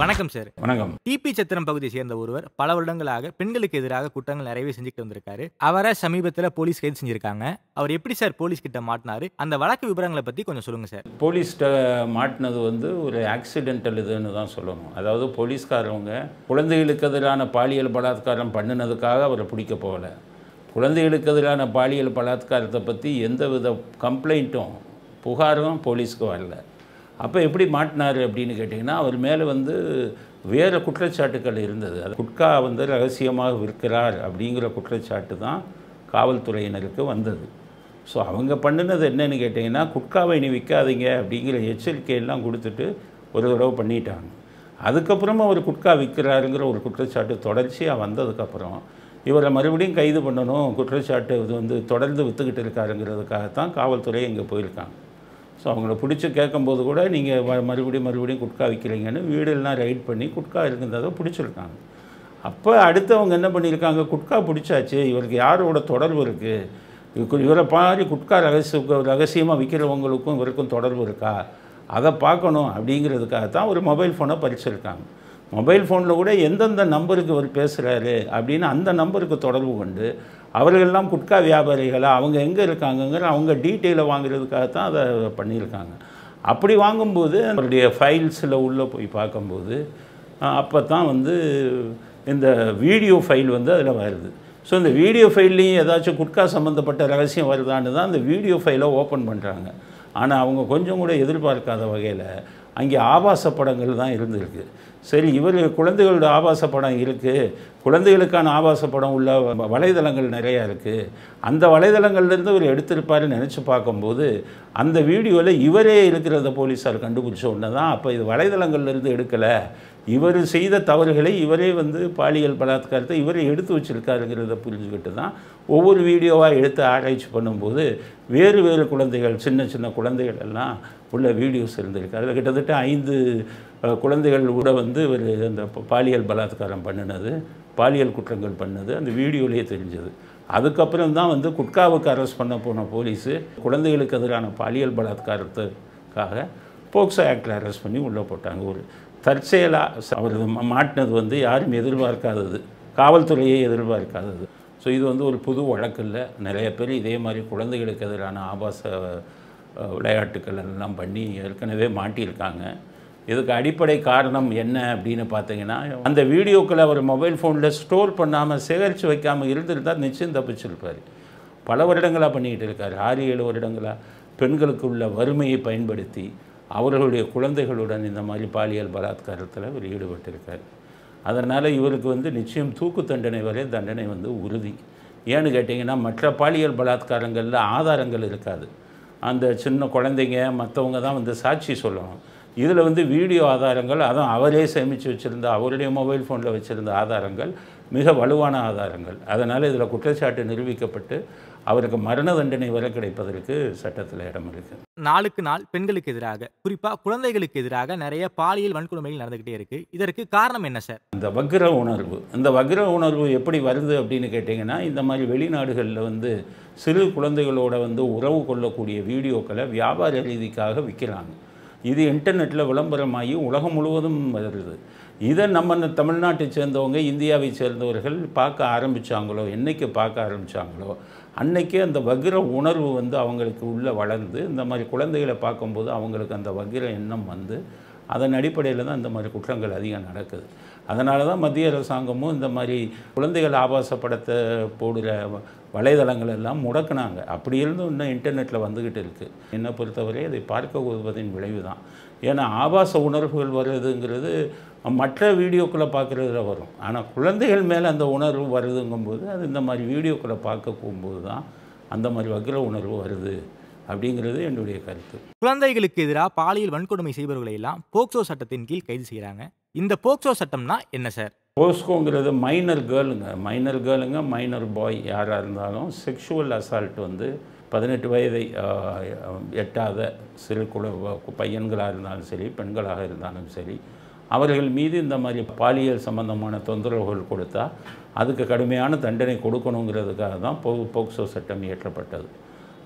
வணக்கம் சார் வணக்கம் டிபி சத்திரம் பகுதியை சேர்ந்த ஒருவர் பல வருடங்களாக பெண்களுக்கு எதிராக குற்றங்கள் நிறையவே செஞ்சுட்டு வந்திருக்காரு அவரை சமீபத்தில் போலீஸ் கைது செஞ்சிருக்காங்க அவர் எப்படி சார் போலீஸ் கிட்ட மாட்டினாரு அந்த வழக்கு விவரங்களை பத்தி கொஞ்சம் சொல்லுங்க சார் போலீஸ்கிட்ட மாட்டினது வந்து ஒரு ஆக்சிடென்டல் இதுன்னு தான் சொல்லணும் அதாவது போலீஸ்காரவங்க குழந்தைகளுக்கு எதிரான பாலியல் பலாத்காரம் பண்ணினதுக்காக அவரை பிடிக்க போகல குழந்தைகளுக்கு எதிரான பாலியல் பலாத்காரத்தை பற்றி எந்த வித கம்ப்ளைண்ட்டும் புகாரும் போலீஸ்க்கு வரல அப்போ எப்படி மாட்டினார் அப்படின்னு கேட்டிங்கன்னா அவர் மேலே வந்து வேறு குற்றச்சாட்டுகள் இருந்தது அது குட்கா வந்து ரகசியமாக விற்கிறார் அப்படிங்கிற குற்றச்சாட்டு தான் காவல்துறையினருக்கு வந்தது ஸோ அவங்க பண்ணினது என்னன்னு கேட்டிங்கன்னா குட்காவை இனி விற்காதீங்க அப்படிங்கிற எச்சரிக்கையெல்லாம் கொடுத்துட்டு ஒரு தடவை பண்ணிட்டாங்க அதுக்கப்புறமா அவர் குட்கா விற்கிறாருங்கிற ஒரு குற்றச்சாட்டு தொடர்ச்சியாக வந்ததுக்கப்புறம் இவரை மறுபடியும் கைது பண்ணணும் குற்றச்சாட்டு இது வந்து தொடர்ந்து விற்றுக்கிட்டு இருக்காருங்கிறதுக்காகத்தான் காவல்துறை இங்கே போயிருக்காங்க ஸோ அவங்கள பிடிச்சி கேட்கும்போது கூட நீங்கள் மறுபடியும் மறுபடியும் குட்கா விற்கிறீங்கன்னு வீடெல்லாம் ரைட் பண்ணி குட்கா இருக்குன்றதை பிடிச்சிருக்காங்க அப்போ அடுத்தவங்க என்ன பண்ணியிருக்காங்க குட்கா பிடிச்சாச்சு இவருக்கு யாரோட தொடர்பு இருக்குது இவரை பாரி குட்கா ரகசிய ரகசியமாக விற்கிறவங்களுக்கும் இவருக்கும் தொடர்பு இருக்கா அதை பார்க்கணும் அப்படிங்கிறதுக்காக தான் ஒரு மொபைல் ஃபோனை பறிச்சிருக்காங்க மொபைல் ஃபோனில் கூட எந்தெந்த நம்பருக்கு இவர் பேசுகிறாரு அப்படின்னு அந்த நம்பருக்கு தொடர்பு கொண்டு அவர்களெல்லாம் குட்கா வியாபாரிகளா அவங்க எங்கே இருக்காங்கங்கிற அவங்க டீட்டெயிலை வாங்குறதுக்காக தான் அதை பண்ணியிருக்காங்க அப்படி வாங்கும்போது அவருடைய ஃபைல்ஸில் உள்ளே போய் பார்க்கும்போது அப்போ தான் வந்து இந்த வீடியோ ஃபைல் வந்து அதில் வருது ஸோ இந்த வீடியோ ஃபைல்லையும் ஏதாச்சும் குட்கா சம்மந்தப்பட்ட ரகசியம் வருதான்னு தான் அந்த வீடியோ ஃபைலை ஓப்பன் பண்ணுறாங்க ஆனால் அவங்க கொஞ்சம் கூட எதிர்பார்க்காத வகையில் அங்கே ஆபாச படங்கள் தான் இருந்திருக்கு சரி இவர் குழந்தைகளோட ஆபாச படம் இருக்குது குழந்தைகளுக்கான ஆபாச படம் உள்ள வ- வலைதளங்கள் நிறையா இருக்குது அந்த வலைதளங்கள்லேருந்து இவர் எடுத்திருப்பாருன்னு நினச்சி பார்க்கும்போது அந்த வீடியோவில் இவரே இருக்கிறத போலீஸார் கண்டுபிடிச்ச உடனே தான் அப்போ இது வலைதளங்கள்லேருந்து எடுக்கலை இவர் செய்த தவறுகளை இவரே வந்து பாலியல் பலாத்காரத்தை இவரே எடுத்து வச்சிருக்காருங்கிறத புரிஞ்சுக்கிட்டு தான் ஒவ்வொரு வீடியோவாக எடுத்து ஆராய்ச்சி பண்ணும்போது வேறு வேறு குழந்தைகள் சின்ன சின்ன குழந்தைகள் எல்லாம் உள்ள வீடியோஸ் இருந்திருக்கு அதில் கிட்டத்தட்ட ஐந்து அஹ், குழந்தைகள் கூட வந்து ஒரு அந்த ப- பாலியல் பலாத்காரம் பண்ணினது பாலியல் குற்றங்கள் பண்ணது அந்த வீடியோலேயே தெரிஞ்சது அதுக்கப்புறம் தான் வந்து குட்காவுக்கு அரெஸ்ட் பண்ண போன போலீஸு குழந்தைகளுக்கு எதிரான பாலியல் பலாத்காரத்துக்காக போக்சோ ஆக்டில் அரெஸ்ட் பண்ணி உள்ளே போட்டாங்க ஒரு தற்செயலாக அவர் ம- மாட்டினது வந்து யாரும் எதிர்பார்க்காதது காவல்துறையே எதிர்பார்க்காதது ஸோ இது வந்து ஒரு புது வழக்கு இல்லை நிறைய பேர் இதே மாதிரி குழந்தைகளுக்கு எதிரான ஆபாச அஹ், விளையாட்டுக்கள் எல்லாம் பண்ணி ஏற்கனவே மாட்டியிருக்காங்க இதுக்கு அடிப்படை காரணம் என்ன அப்படின்னு பார்த்தீங்கன்னா அந்த வீடியோக்களை அவர் மொபைல் ஃபோனில் ஸ்டோர் பண்ணாமல் சேகரித்து வைக்காமல் இருந்திருந்தால் நிச்சயம் தப்பிச்சிருப்பார் பல வருடங்களாக பண்ணிக்கிட்டு இருக்கார் ஆறு ஏழு வருடங்களாக பெண்களுக்கு உள்ள வறுமையை பயன்படுத்தி அவர்களுடைய குழந்தைகளுடன் இந்த மாதிரி பாலியல் பலாத்காரத்தில் இவர் ஈடுபட்டிருக்கார் அதனால் இவருக்கு வந்து நிச்சயம் தூக்கு தண்டனை வரை தண்டனை வந்து உறுதி ஏன்னு கேட்டிங்கன்னா மற்ற பாலியல் பலாத்காரங்களில் ஆதாரங்கள் இருக்காது அந்த சின்ன குழந்தைங்க மற்றவங்க தான் வந்து சாட்சி சொல்லணும் இதில் வந்து வீடியோ ஆதாரங்கள் அதுவும் அவரே சேமித்து வச்சுருந்த அவருடைய மொபைல் ஃபோனில் வச்சுருந்த ஆதாரங்கள் மிக வலுவான ஆதாரங்கள் அதனால் இதில் குற்றச்சாட்டு நிரூபிக்கப்பட்டு அவருக்கு மரண தண்டனை வரை கிடைப்பதற்கு சட்டத்தில் இடம் இருக்குது நாளுக்கு நாள் பெண்களுக்கு எதிராக குறிப்பா குழந்தைகளுக்கு எதிராக நிறைய பாலியல் வன்கொடுமைகள் நடந்துகிட்டே இருக்கு இதற்கு காரணம் என்ன சார் இந்த வக்ர உணர்வு இந்த வக்ர உணர்வு எப்படி வருது அப்படின்னு கேட்டிங்கன்னா இந்த மாதிரி வெளிநாடுகளில் வந்து சிறு குழந்தைகளோட வந்து உறவு கொள்ளக்கூடிய வீடியோக்களை வியாபார ரீதிக்காக விற்கிறாங்க இது இன்டர்நெட்டில் விளம்பரமாகி உலகம் முழுவதும் வருது இதை நம்ம இந்த தமிழ்நாட்டை சேர்ந்தவங்க இந்தியாவை சேர்ந்தவர்கள் பார்க்க ஆரம்பித்தாங்களோ என்னைக்கு பார்க்க ஆரம்பித்தாங்களோ அன்னைக்கே அந்த வக்ர உணர்வு வந்து அவங்களுக்கு உள்ள வளர்ந்து இந்த மாதிரி குழந்தைகளை பார்க்கும்போது அவங்களுக்கு அந்த வக்ர எண்ணம் வந்து அதன் அடிப்படையில் தான் இந்த மாதிரி குற்றங்கள் அதிகம் நடக்குது அதனால தான் மத்திய அரசாங்கமும் இந்த மாதிரி குழந்தைகள் ஆபாச படத்தை போடுற வ- வலைதளங்கள் எல்லாம் முடக்குனாங்க அப்படி இருந்தும் இன்னும் இன்டர்நெட்டில் வந்துக்கிட்டு இருக்குது என்னை பொறுத்தவரை அதை பார்க்க உதவுவதின் விளைவு தான் ஏன்னா ஆபாச உணர்வுகள் வருதுங்கிறது மற்ற வீடியோக்களை பார்க்குறதுல வரும் ஆனால் குழந்தைகள் மேலே அந்த உணர்வு வருதுங்கும்போது அது இந்த மாதிரி வீடியோக்களை பார்க்க போகும்போது தான் அந்த மாதிரி வக்ர உணர்வு வருது அப்படிங்கிறது என்னுடைய கருத்து குழந்தைகளுக்கு எதிராக பாலியல் வன்கொடுமை செய்பவர்களை எல்லாம் போக்சோ சட்டத்தின் கீழ் கைது செய்யறாங்க இந்த போக்சோ சட்டம்னா என்ன சார் போஸ்கோங்கிறது மைனர் கேர்ளுங்க மைனர் கேர்ளுங்க மைனர் பாய் யாராக இருந்தாலும் செக்ஷுவல் அசால்ட் வந்து பதினெட்டு வயதை ஆஹ், எட்டாத சிறு குழ பையன்களாக இருந்தாலும் சரி பெண்களாக இருந்தாலும் சரி அவர்கள் மீது இந்த மாதிரி பாலியல் சம்பந்தமான தொந்தரவுகள் கொடுத்தா அதுக்கு கடுமையான தண்டனை கொடுக்கணுங்கிறதுக்காக தான் போ போக்சோ சட்டம் இயற்றப்பட்டது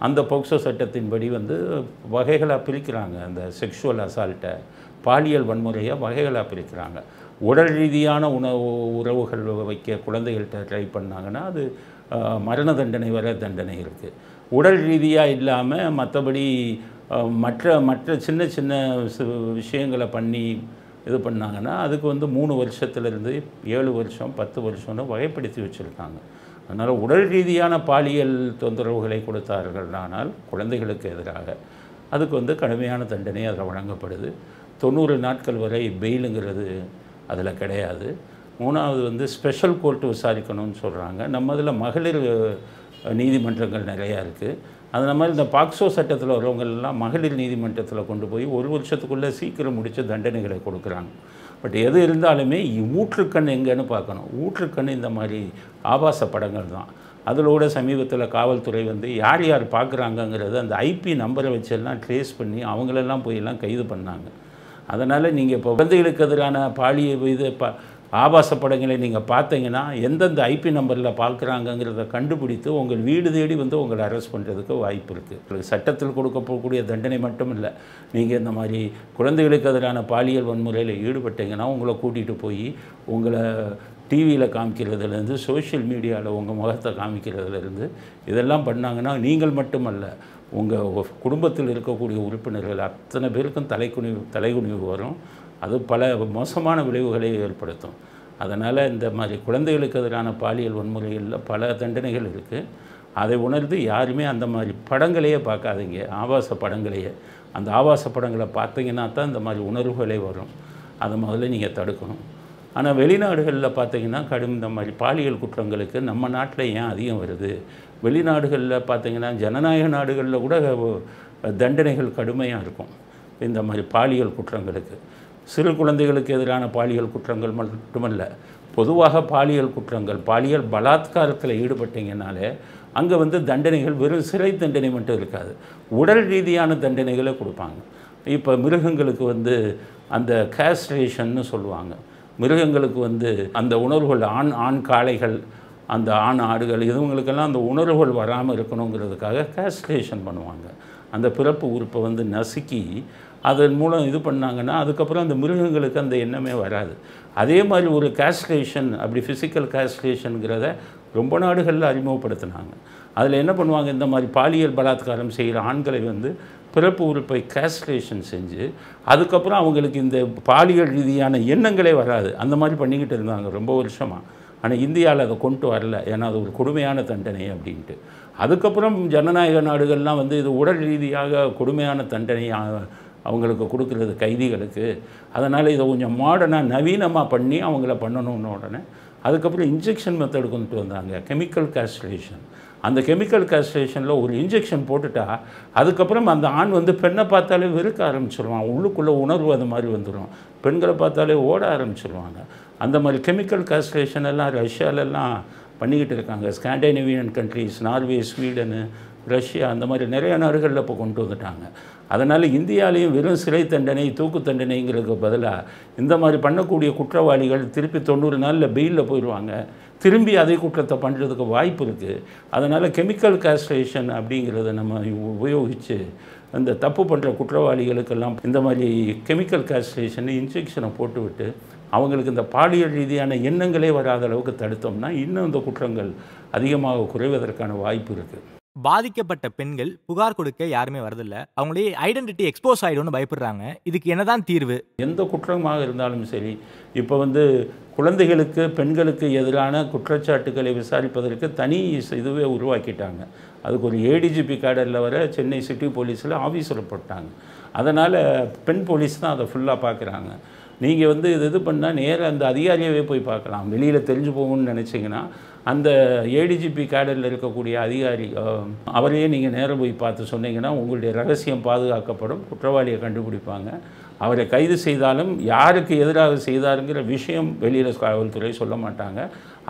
அந்த போக்சோ சட்டத்தின்படி வந்து வகைகளாக பிரிக்கிறாங்க அந்த செக்ஷுவல் அசால்ட்டை பாலியல் வன்முறையை வகைகளாக பிரிக்கிறாங்க உடல் ரீதியான உணவு உறவுகள் வைக்க குழந்தைகள்கிட்ட ட்ரை பண்ணாங்கன்னா அது அஹ், மரண தண்டனை வரை தண்டனை இருக்குது உடல் ரீதியாக இல்லாமல் மற்றபடி அஹ், மற்ற மற்ற சின்ன சின்ன சி- விஷயங்களை பண்ணி இது பண்ணாங்கன்னா அதுக்கு வந்து மூணு வருஷத்துலேருந்து ஏழு வருஷம் பத்து வருஷம்னு வகைப்படுத்தி வச்சுருக்காங்க அதனால் உடல் ரீதியான பாலியல் தொந்தரவுகளை கொடுத்தார்களானால் குழந்தைகளுக்கு எதிராக அதுக்கு வந்து கடுமையான தண்டனை அதில் வழங்கப்படுது தொண்ணூறு நாட்கள் வரை பெயிலுங்கிறது அதில் கிடையாது மூணாவது வந்து ஸ்பெஷல் கோர்ட்டு விசாரிக்கணும்னு சொல்கிறாங்க நம்ம இதில் மகளிர் அஹ், நீதிமன்றங்கள் நிறையா இருக்குது அது மாதிரி இந்த பாக்ஸோ சட்டத்தில் வரவங்கெல்லாம் மகளிர் நீதிமன்றத்தில் கொண்டு போய் ஒரு வருஷத்துக்குள்ளே சீக்கிரம் முடிச்ச தண்டனைகளை கொடுக்குறாங்க பட் எது இருந்தாலுமே இ- ஊற்றுக்கண் எங்கன்னு பார்க்கணும் ஊற்றுக்கண் இந்த மாதிரி ஆபாச படங்கள் தான் அதில் கூட சமீபத்தில் காவல்துறை வந்து யார் யார் பார்க்குறாங்கங்கிறது அந்த ஐபி நம்பரை வச்செல்லாம் ட்ரேஸ் பண்ணி அவங்களெல்லாம் போய் எல்லாம் கைது பண்ணாங்க அதனால் நீங்கள் இப்போ குழந்தைகளுக்கு எதிரான பாலிய இது ப ஆபாச படங்களை நீங்கள் பார்த்தீங்கன்னா எந்தெந்த ஐபி நம்பரில் பார்க்குறாங்கங்கிறத கண்டுபிடித்து உங்கள் வீடு தேடி வந்து உங்களை அரெஸ்ட் பண்ணுறதுக்கு வாய்ப்பு இருக்குது உங்களுக்கு சட்டத்தில் கொடுக்கப்படக்கூடிய தண்டனை மட்டும் இல்லை நீங்கள் இந்த மாதிரி குழந்தைகளுக்கு எதிரான பாலியல் வன்முறையில் ஈடுபட்டீங்கன்னா உங்களை கூட்டிகிட்டு போய் உங்களை டிவியில் காமிக்கிறதுலேருந்து சோஷியல் மீடியாவில் உங்கள் முகத்தை காமிக்கிறதுலேருந்து இதெல்லாம் பண்ணாங்கன்னா நீங்கள் மட்டுமல்ல உங்கள் குடும்பத்தில் இருக்கக்கூடிய உறுப்பினர்கள் அத்தனை பேருக்கும் தலைக்குனிவு தலைகுனிவு வரும் அது பல மோசமான விளைவுகளை ஏற்படுத்தும் அதனால் இந்த மாதிரி குழந்தைகளுக்கு எதிரான பாலியல் வன்முறைகளில் பல தண்டனைகள் இருக்குது அதை உணர்ந்து யாருமே அந்த மாதிரி படங்களையே பார்க்காதீங்க ஆபாச படங்களையே அந்த ஆபாச படங்களை பார்த்தீங்கன்னா தான் இந்த மாதிரி உணர்வுகளே வரும் அதை முதல்ல நீங்கள் தடுக்கணும் ஆனால் வெளிநாடுகளில் பார்த்தீங்கன்னா கடும் இந்த மாதிரி பாலியல் குற்றங்களுக்கு நம்ம நாட்டில் ஏன் அதிகம் வருது வெளிநாடுகளில் பார்த்தீங்கன்னா ஜனநாயக நாடுகளில் கூட தண்டனைகள் கடுமையாக இருக்கும் இந்த மாதிரி பாலியல் குற்றங்களுக்கு சிறு குழந்தைகளுக்கு எதிரான பாலியல் குற்றங்கள் மட்டுமல்ல பொதுவாக பாலியல் குற்றங்கள் பாலியல் பலாத்காரத்தில் ஈடுபட்டீங்கனாலே அங்கே வந்து தண்டனைகள் வெறும் சிறை தண்டனை மட்டும் இருக்காது உடல் ரீதியான தண்டனைகளை கொடுப்பாங்க இப்போ மிருகங்களுக்கு வந்து அந்த கேஸ்ட்ரேஷன்னு சொல்லுவாங்க மிருகங்களுக்கு வந்து அந்த உணர்வுகள் ஆண் ஆண் காளைகள் அந்த ஆண் ஆடுகள் இதுவங்களுக்கெல்லாம் அந்த உணர்வுகள் வராமல் இருக்கணுங்கிறதுக்காக கேஸ்ட்ரேஷன் பண்ணுவாங்க அந்த பிறப்பு உறுப்பை வந்து நசுக்கி அதன் மூலம் இது பண்ணாங்கன்னா அதுக்கப்புறம் அந்த மிருகங்களுக்கு அந்த எண்ணமே வராது அதே மாதிரி ஒரு கேஸ்ட்ரேஷன் அப்படி ஃபிசிக்கல் கேஸ்ட்ரேஷனுங்கிறத ரொம்ப நாடுகளில் அறிமுகப்படுத்தினாங்க அதில் என்ன பண்ணுவாங்க இந்த மாதிரி பாலியல் பலாத்காரம் செய்கிற ஆண்களை வந்து பிறப்பு உறுப்பை கேஸ்ட்ரேஷன் செஞ்சு அதுக்கப்புறம் அவங்களுக்கு இந்த பாலியல் ரீதியான எண்ணங்களே வராது அந்த மாதிரி பண்ணிக்கிட்டு இருந்தாங்க ரொம்ப வருஷமாக ஆனால் இந்தியாவில் அதை கொண்டு வரல ஏன்னா அது ஒரு கொடுமையான தண்டனை அப்படின்ட்டு அதுக்கப்புறம் ஜனநாயக நாடுகள்லாம் வந்து இது உடல் ரீதியாக கொடுமையான தண்டனை அ- அவங்களுக்கு கொடுக்குறது கைதிகளுக்கு அதனால் இதை கொஞ்சம் மாடர்னாக நவீனமாக பண்ணி அவங்கள பண்ணணும்னு உடனே அதுக்கப்புறம் இன்ஜெக்ஷன் மெத்தட் கொண்டு வந்தாங்க கெமிக்கல் காஸ்ட்ரேஷன் அந்த கெமிக்கல் காஸ்ட்ரேஷனில் ஒரு இன்ஜெக்ஷன் போட்டுட்டா அதுக்கப்புறம் அந்த ஆண் வந்து பெண்ணை பார்த்தாலே வெறுக்க ஆரம்பிச்சிருவான் உள்ளுக்குள்ளே உணர்வு அது மாதிரி வந்துடும் பெண்களை பார்த்தாலே ஓட ஆரம்பிச்சிருவாங்க அந்த மாதிரி கெமிக்கல் காஸ்ட்ரேஷன் எல்லாம் ரஷ்யாலெல்லாம் பண்ணிக்கிட்டு இருக்காங்க Scandinavian countries Norway Sweden Russia அந்த மாதிரி நிறைய நாடுகளில் இப்போ கொண்டு வந்துட்டாங்க அதனால் இந்தியாலேயும் வெறும் சிறை தண்டனை தூக்கு தண்டனைங்கிறதுக்கு பதிலாக இந்த மாதிரி பண்ணக்கூடிய குற்றவாளிகள் திருப்பி தொண்ணூறு நாளில் பெயிலில் போயிடுவாங்க திரும்பி அதே குற்றத்தை பண்ணுறதுக்கு வாய்ப்பு இருக்குது அதனால் கெமிக்கல் காஸ்ட்ரேஷன் அப்படிங்கிறத நம்ம உபயோகித்து அந்த தப்பு பண்ணுற குற்றவாளிகளுக்கெல்லாம் இந்த மாதிரி கெமிக்கல் காஸ்ட்ரேஷன் இன்ஜெக்ஷனை போட்டுவிட்டு அவங்களுக்கு இந்த பாலியல் ரீதியான எண்ணங்களே வராத அளவுக்கு தடுத்தோம்னா இன்னும் இந்த குற்றங்கள் அதிகமாக குறைவதற்கான வாய்ப்பு இருக்குது பாதிக்கப்பட்ட பெண்கள் புகார் கொடுக்க யாருமே வரதில்ல அவங்களுடைய ஐடென்டிட்டி எக்ஸ்போஸ் ஆயிடும்னு பயப்படுறாங்க இதுக்கு என்னதான் தீர்வு எந்த குற்றமாக இருந்தாலும் சரி இப்போ வந்து குழந்தைகளுக்கு பெண்களுக்கு எதிரான குற்றச்சாட்டுகளை விசாரிப்பதற்கு தனி இஸ்- இதுவே உருவாக்கிட்டாங்க அதுக்கு ஒரு ஏடிஜிபி கேடரில் வர சென்னை சிட்டி போலீஸில் ஆஃபீஸர் போட்டாங்க அதனால் பெண் போலீஸ் தான் அதை ஃபுல்லாக பார்க்குறாங்க நீங்கள் வந்து இது இது பண்ணால் நேராக அந்த அதிகாரியவே போய் பார்க்கலாம் வெளியில் தெரிஞ்சு போகணும்னு நினச்சிங்கன்னா அந்த ஏடிஜிபி கேடரில் இருக்கக்கூடிய அதிகாரி அஹ், அவரையே நீங்கள் நேரம் போய் பார்த்து சொன்னீங்கன்னா உங்களுடைய ரகசியம் பாதுகாக்கப்படும் குற்றவாளியை கண்டுபிடிப்பாங்க அவரை கைது செய்தாலும் யாருக்கு எதிராக செய்தாருங்கிற விஷயம் வெளியில் காவல்துறை சொல்ல மாட்டாங்க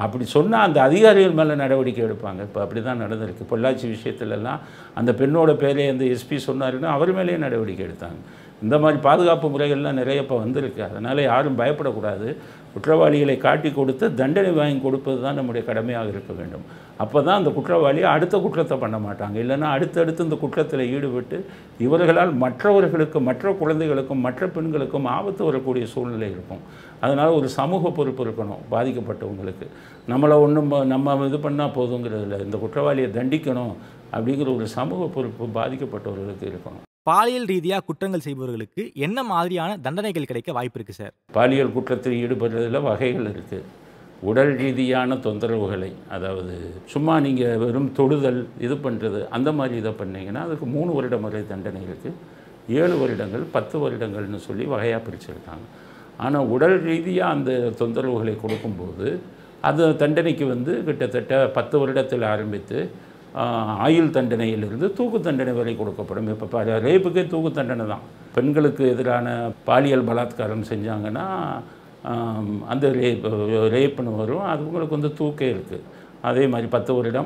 அப்படி சொன்னால் அந்த அதிகாரிகள் மேலே நடவடிக்கை எடுப்பாங்க இப்போ அப்படி தான் நடந்திருக்கு பொள்ளாச்சி விஷயத்துலலாம் அந்த பெண்ணோட பேரே அந்த எஸ்பி சொன்னாருன்னா அவர் மேலேயே நடவடிக்கை எடுத்தாங்க இந்த மாதிரி பாதுகாப்பு முறைகள்லாம் நிறைய இப்போ வந்திருக்கு அதனால் யாரும் பயப்படக்கூடாது குற்றவாளிகளை காட்டி கொடுத்து தண்டனை வாங்கி கொடுப்பது தான் நம்முடைய கடமையாக இருக்க வேண்டும் அப்போ தான் அந்த குற்றவாளி அடுத்த குற்றத்தை பண்ண மாட்டாங்க இல்லைன்னா அடுத்தடுத்து இந்த குற்றத்தில் ஈடுபட்டு இவர்களால் மற்றவர்களுக்கு மற்ற குழந்தைகளுக்கும் மற்ற பெண்களுக்கும் ஆபத்து வரக்கூடிய சூழ்நிலை இருக்கும் அதனால் ஒரு சமூக பொறுப்பு இருக்கணும் பாதிக்கப்பட்டவங்களுக்கு நம்மளை ஒன்றும் நம்ம இது பண்ணால் போதுங்கிறதில்ல இந்த குற்றவாளியை தண்டிக்கணும் அப்படிங்கிற ஒரு சமூக பொறுப்பு பாதிக்கப்பட்டவர்களுக்கு இருக்கணும் பாலியல் ரீதியா குற்றங்கள் செய்பவர்களுக்கு என்ன மாதிரியான தண்டனைகள் கிடைக்க வாய்ப்பு இருக்கு சார் பாலியல் குற்றத்தில் ஈடுபடுறதுல வகைகள் இருக்குது உடல் ரீதியான தொந்தரவுகளை அதாவது சும்மா நீங்கள் வெறும் தொடுதல் இது பண்ணுறது அந்த மாதிரி இதை பண்ணீங்கன்னா அதுக்கு மூணு வருடம் வரை தண்டனை இருக்குது ஏழு வருடங்கள் பத்து வருடங்கள்னு சொல்லி வகையாக பிரிச்சிருக்காங்க ஆனால் உடல் ரீதியாக அந்த தொந்தரவுகளை கொடுக்கும்போது அது தண்டனைக்கு வந்து கிட்டத்தட்ட பத்து வருடத்தில் ஆரம்பித்து ஆஹ், ஆயுள் தண்டனையிலிருந்து தூக்கு தண்டனை வரை கொடுக்கப்படும் இப்போ ப ரேப்புக்கே தூக்கு தண்டனை தான் பெண்களுக்கு எதிரான பாலியல் பலாத்காரம் செஞ்சாங்கன்னா ஆம், அந்த ரேப் ரேப்புன்னு வரும் அதுங்களுக்கு வந்து தூக்கே இருக்குது அதே மாதிரி பத்து வருடம்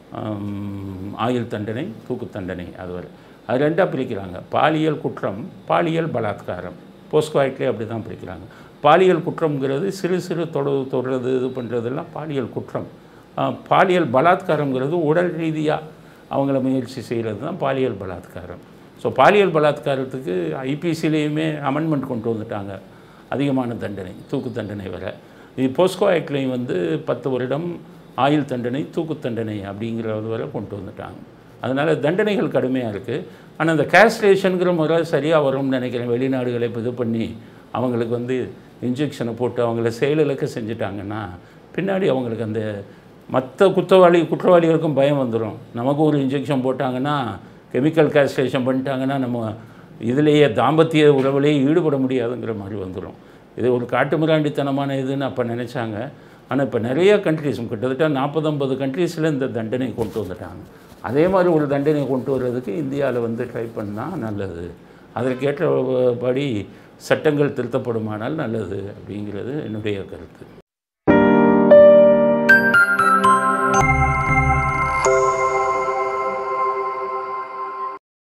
ஆம், ஆயுள் தண்டனை தூக்கு தண்டனை அது வரை அது ரெண்டாக பிரிக்கிறாங்க பாலியல் குற்றம் பாலியல் பலாத்காரம் போஸ்கோ ஆக்ட்லேயே அப்படி தான் பிரிக்கிறாங்க பாலியல் குற்றம்ங்கிறது சிறு சிறு தொடு தொடுறது இது பண்ணுறதெல்லாம் பாலியல் குற்றம் ஆ, பாலியல் பலாத்காரங்கிறது உடல் ரீதியாக அவங்கள முயற்சி செய்கிறது தான் பாலியல் பலாத்காரம் ஸோ பாலியல் பலாத்காரத்துக்கு ஐபிசிலேயுமே அமெண்ட்மெண்ட் கொண்டு வந்துட்டாங்க அதிகமான தண்டனை தூக்கு தண்டனை வர இது போஸ்கோ ஆக்ட்லேயும் வந்து பத்து வருடம் ஆயுள் தண்டனை தூக்கு தண்டனை அப்படிங்கிறது வரை கொண்டு வந்துட்டாங்க அதனால் தண்டனைகள் கடுமையாக இருக்குது ஆனால் இந்த கேஸ்ட்ரேஷனுங்கிற முறை சரியாக வரும்னு நினைக்கிறேன் வெளிநாடுகளை இப்போ இது பண்ணி அவங்களுக்கு வந்து இன்ஜெக்ஷனை போட்டு அவங்கள செயலிழக்க செஞ்சுட்டாங்கன்னா பின்னாடி அவங்களுக்கு அந்த மற்ற குற்றவாளி குற்றவாளிகளுக்கும் பயம் வந்துடும் நமக்கு ஒரு இன்ஜெக்ஷன் போட்டாங்கன்னா கெமிக்கல் கேஸ்ட்ரேஷன் பண்ணிட்டாங்கன்னா நம்ம இதிலேயே தாம்பத்திய உறவிலேயே ஈடுபட முடியாதுங்கிற மாதிரி வந்துடும் இது ஒரு காட்டுமிராண்டித்தனமான இதுன்னு அப்போ நினச்சாங்க ஆனால் இப்போ நிறைய கண்ட்ரீஸ் கிட்டத்தட்ட நாற்பது ஐம்பது கண்ட்ரீஸில் இந்த தண்டனை கொண்டு வந்துட்டாங்க அதே மாதிரி ஒரு தண்டனை கொண்டு வர்றதுக்கு இந்தியாவில் வந்து ட்ரை பண்ணால் நல்லது அதற்கேற்றபடி சட்டங்கள் திருத்தப்படுமானால் நல்லது அப்படிங்கிறது என்னுடைய கருத்து